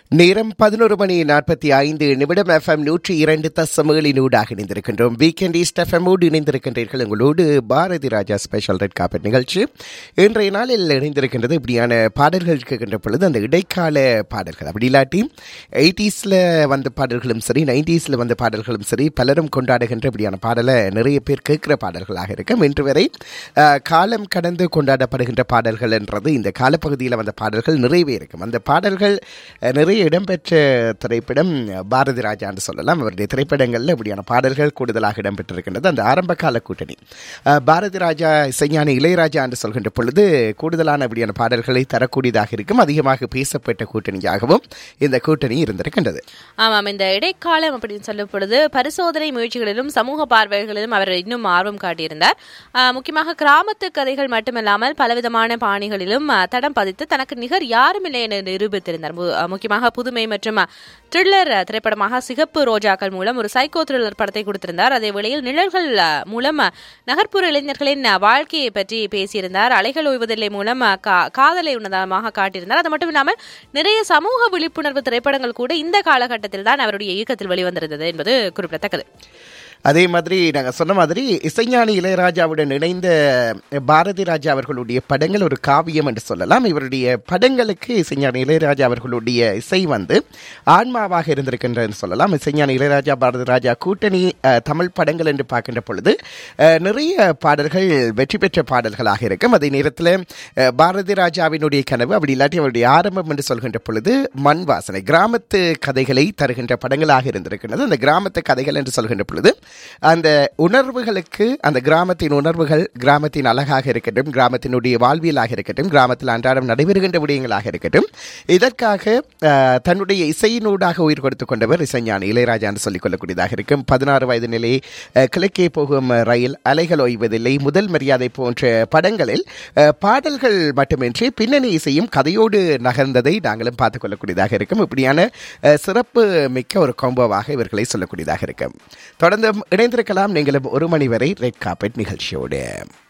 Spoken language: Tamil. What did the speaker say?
நேரம் பதினோரு மணி நாற்பத்தி ஐந்து நிமிடம் எஃப்எம் நூற்றி இரண்டு தசமகளினூடாக இணைந்திருக்கின்றோம் வீக்கெண்ட் ஈஸ்ட் எஃப்எம்மோடு இணைந்திருக்கின்றீர்கள் உங்களோடு Bharathi Raja special red carpet நிகழ்ச்சி இன்றைய நாளில் இணைந்திருக்கின்றது இப்படியான பாடல்கள் கேட்கின்ற பொழுது அந்த இடைக்கால பாடல்கள் அப்படி இல்லாட்டி எயிட்டிஸில் வந்த பாடல்களும் சரி நைன்டிஸில் வந்த பாடல்களும் சரி பலரும் கொண்டாடுகின்ற இப்படியான பாடலை நிறைய பேர் கேட்கிற பாடல்களாக இருக்கும் இன்று வரை அஹ், காலம் கடந்து கொண்டாடப்படுகின்ற பாடல்கள் என்றது இந்த காலப்பகுதியில் வந்த பாடல்கள் நிறையவே இருக்கும் அந்த பாடல்கள் அஹ், நிறைய இடம்பெற்ற திரைப்படம் பாரதி ராஜா என்று சொல்லலாம் அவருடைய திரைப்படங்களில் இப்படியான பாடல்கள் கூடுதலாக இடம்பெற்றிருக்கின்றது அந்த ஆரம்ப கால கூட்டணி அஹ், பாரதி ராஜா இசைஞானி இளையராஜா என்று சொல்கின்ற பொழுது கூடுதலான இப்படியான பாடல்களை தரக்கூடியதாக இருக்கும் அதிகமாக பேசப்பட்ட கூட்டணியாகவும் இந்த கூட்டணி இருந்திருக்கின்றது ஆமாம் இந்த இடைக்காலம் அப்படின்னு சொல்லும் பொழுது பரிசோதனை முயற்சிகளிலும் சமூக பார்வைகளிலும் அவர் இன்னும் ஆர்வம் காட்டியிருந்தார் ஆஹ் முக்கியமாக கிராமத்து கதைகள் மட்டுமல்லாமல் பலவிதமான பாணிகளிலும் ஆஹ் தடம் பதித்து தனக்கு நிகர் யாரும் இல்லை என நிரூபித்திருந்தார் மு- ஆஹ் முக்கியமாக புதுமை மற்றும் த்ரில்லர் திரைப்படமாக சிகப்பு ரோஜாக்கள் மூலம் ஒரு சைக்கோ த்ரில்லர் படத்தை கொடுத்திருந்தார் அதே வேளையில் நிழல்கள் ஆஹ், மூலம் ஆஹ், நகர்ப்புற இளைஞர்களின் ஆஹ், வாழ்க்கையை பற்றி பேசியிருந்தார் அலைகள் ஓய்வதில்லை மூலம் ஆஹ், கா- காதலை உன்னதமாக காட்டியிருந்தார் அது மட்டும் இல்லாமல் நிறைய சமூக விழிப்புணர்வு திரைப்படங்கள் கூட இந்த காலகட்டத்தில் தான் அவருடைய இயக்கத்தில் வெளிவந்திருந்தது என்பது குறிப்பிடத்தக்கது அதே மாதிரி நாங்கள் சொன்ன மாதிரி இசைஞானி இளையராஜாவுடன் இணைந்த பாரதி ராஜா அவர்களுடைய படங்கள் ஒரு காவியம் என்று சொல்லலாம் இவருடைய படங்களுக்கு இசைஞானி இளையராஜா அவர்களுடைய இசை வந்து ஆன்மாவாக இருந்திருக்கின்றன்னு சொல்லலாம் இசைஞானி இளையராஜா பாரதி ராஜா கூட்டணி அஹ், தமிழ் படங்கள் என்று பார்க்கின்ற பொழுது அஹ், நிறைய பாடல்கள் வெற்றி பெற்ற பாடல்களாக இருக்கும் அதே நேரத்தில் அஹ், பாரதி ராஜாவினுடைய கனவு அப்படி இல்லாட்டி அவருடைய ஆரம்பம் என்று சொல்கின்ற பொழுது மண் வாசனை கிராமத்து கதைகளை தருகின்ற படங்களாக இருந்திருக்கின்றது அந்த கிராமத்து கதைகள் என்று சொல்கின்ற பொழுது அந்த உணர்வுகளுக்கு அந்த கிராமத்தின் உணர்வுகள் கிராமத்தின் அழகாக இருக்கட்டும் கிராமத்தினுடைய வாழ்வியலாக இருக்கட்டும் கிராமத்தில் அன்றாடம் நடைபெறுகின்ற விடயங்களாக இருக்கட்டும் இதற்காக அஹ், தன்னுடைய இசையினூடாக உயிர் கொடுத்து கொண்டவர் இசைஞானி இளையராஜா என்று சொல்லிக் கொள்ளக்கூடியதாக இருக்கும் பதினாறு வயது நிலை அஹ், கிழக்கே போகும் ரயில் அலைகள் ஓய்வதில்லை முதல் மரியாதை போன்ற படங்களில் அஹ், பாடல்கள் மட்டுமின்றி பின்னணி இசையும் கதையோடு நகர்ந்ததை நாங்களும் பார்த்துக் கொள்ளக்கூடியதாக இருக்கும் இப்படியான அஹ், சிறப்பு மிக்க ஒரு காம்போவாக இவர்களை சொல்லக்கூடியதாக இருக்கும் தொடர்ந்து இணைந்திருக்கலாம் நீங்களும் ஒரு மணி வரை ரெட் காப்பெட் நிகழ்ச்சியோடு